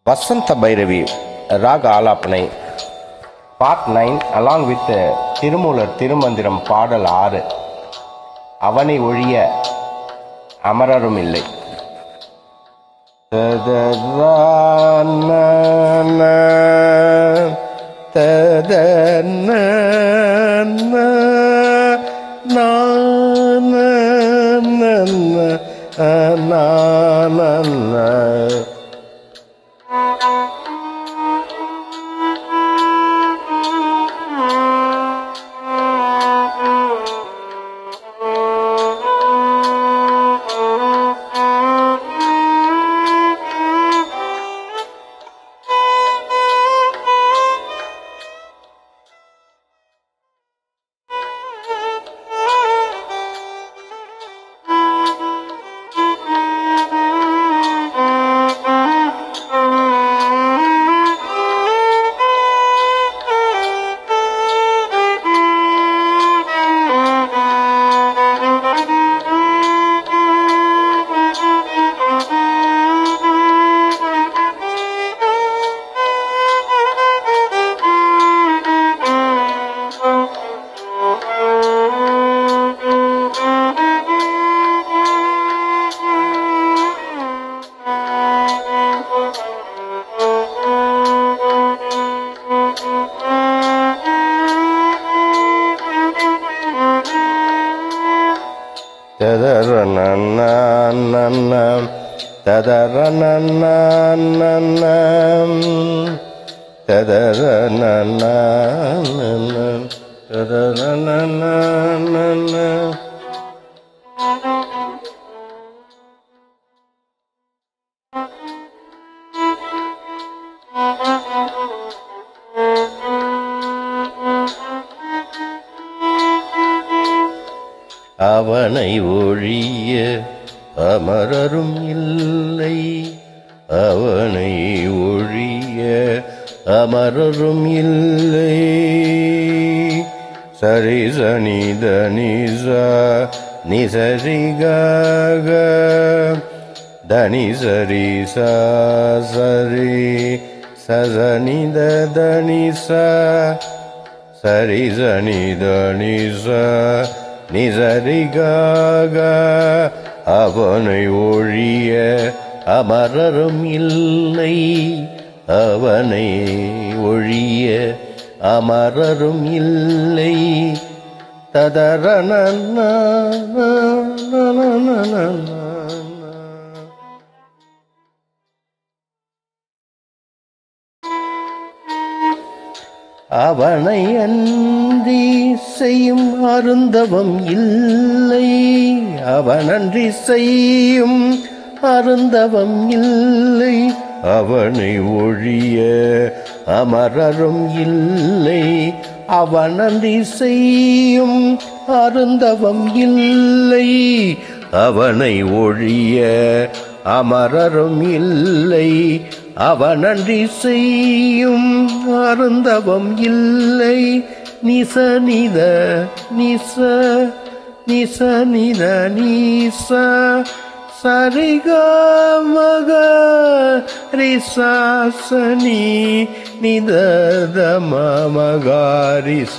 வசந்த பைரவி ராக ஆலாப்பனை part nine along with Thirumoolar Thirumandiram பாடல் ஆறு அவனை ஒழிய அமரரும் இல்லை அவனை ஒழிய அமரரும் இல்லை அவனை ஒழிய அமரரும் இல்லை சரி சனி தனிசா நிசரி காக தனி சரி சா சரி சசனி தனிசா சரி சனி தனிசா நிசரிகாக அவனை ஒழிய அமரரும் இல்லை அவனை ஒழிய அமரரும் இல்லை ததரண அவனை அன்றி செய்யும் அருந்தவம் இல்லை அவனன்றி செய்யும் அருந்தவம் இல்லை அவனை ஒழிய அமரரும் இல்லை அவனன்றி செய்யும் அருந்தவம் இல்லை அவனை ஒழிய அமரரும் இல்லை அவனன்றி செய்யும் அருந்தவம் இல்லை நிச நித நிச நிச நித நீச சரிக மக ரிசாசனி நித மகாரிச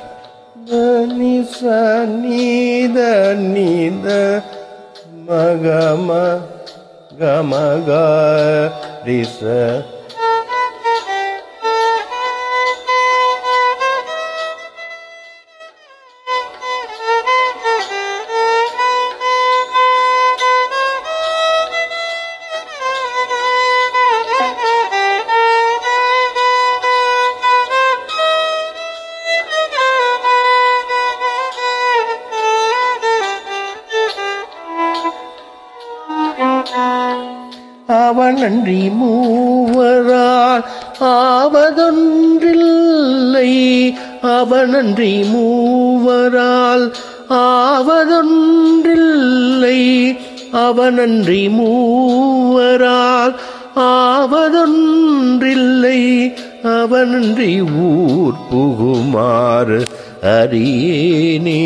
நிச நீத நீத மகம கமக ரிச அவனன்றி மூவரால் ஆவதொன்றில்லை அவனன்றி மூவரால் ஆவதொன்றில்லை அவனன்றி மூவரால் ஆவதொன்றில்லை அவனன்றி ஊர் புகுமாறு அறியேனே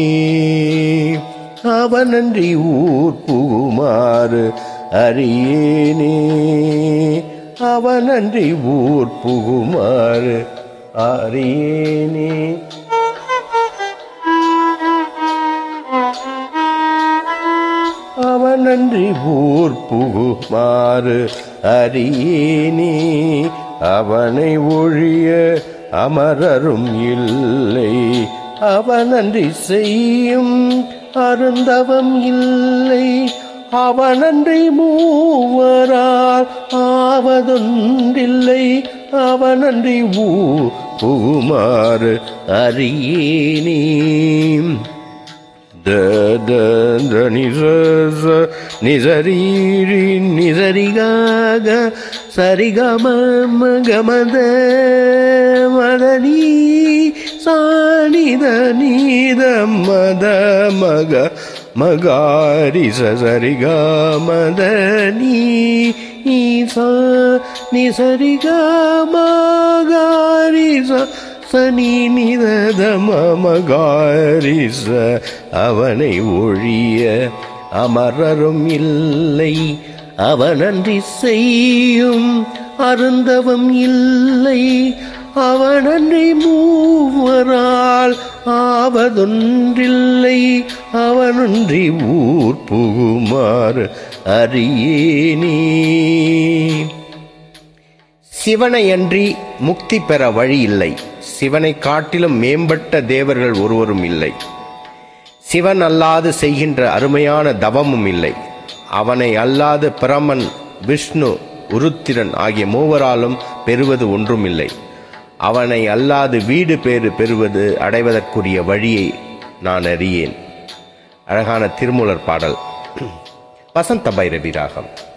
அவனன்றி ஊர் புகுமாறு அறியேனே அவனன்றி ஊர் புகுமாறு அறியேனே அவனன்றி ஊர் புகுமாறு அறியேனே அவனை ஒழிய அமரரும் இல்லை அவனன்றி செய்யும் அருந்தவம் இல்லை அவனன்றி மூவரால் ஆவதொன்றில்லை அவனன்றி ஊ புகுமாறு அறியேனே த த த நிச ச நிசரீரி நிசரிகாக சரிகம கமத மதனி சாணித நீத மத மக மகாரி சரிக மதனி ஈசா நிசரிக மகாரி சனி நிதத மமகாரிச அவனை ஒழிய அமரரும் இல்லை அவனன்றி செய்யும் அருந்தவம் இல்லை அவனன்றி மூவரால் ஆவதொன்றில்லை அவனன்றி ஊர் புகுமாறு அறியேனே சிவனையன்றி முக்தி பெற வழி இல்லை சிவனை காட்டிலும் மேம்பட்ட தேவர்கள் ஒருவரும் இல்லை சிவன் அல்லாது செய்கின்ற அருமையான தவமும் இல்லை அவனை அல்லாது பிரமன் விஷ்ணு உருத்திரன் ஆகிய மூவராலும் பெறுவது ஒன்றும் இல்லை அவனை அல்லாது வீடு பேறு பெறுவது அடைவதற்குரிய வழியை நான் அறியேன் அழகான திருமூலர் பாடல் வசந்த பைரவி ராகம்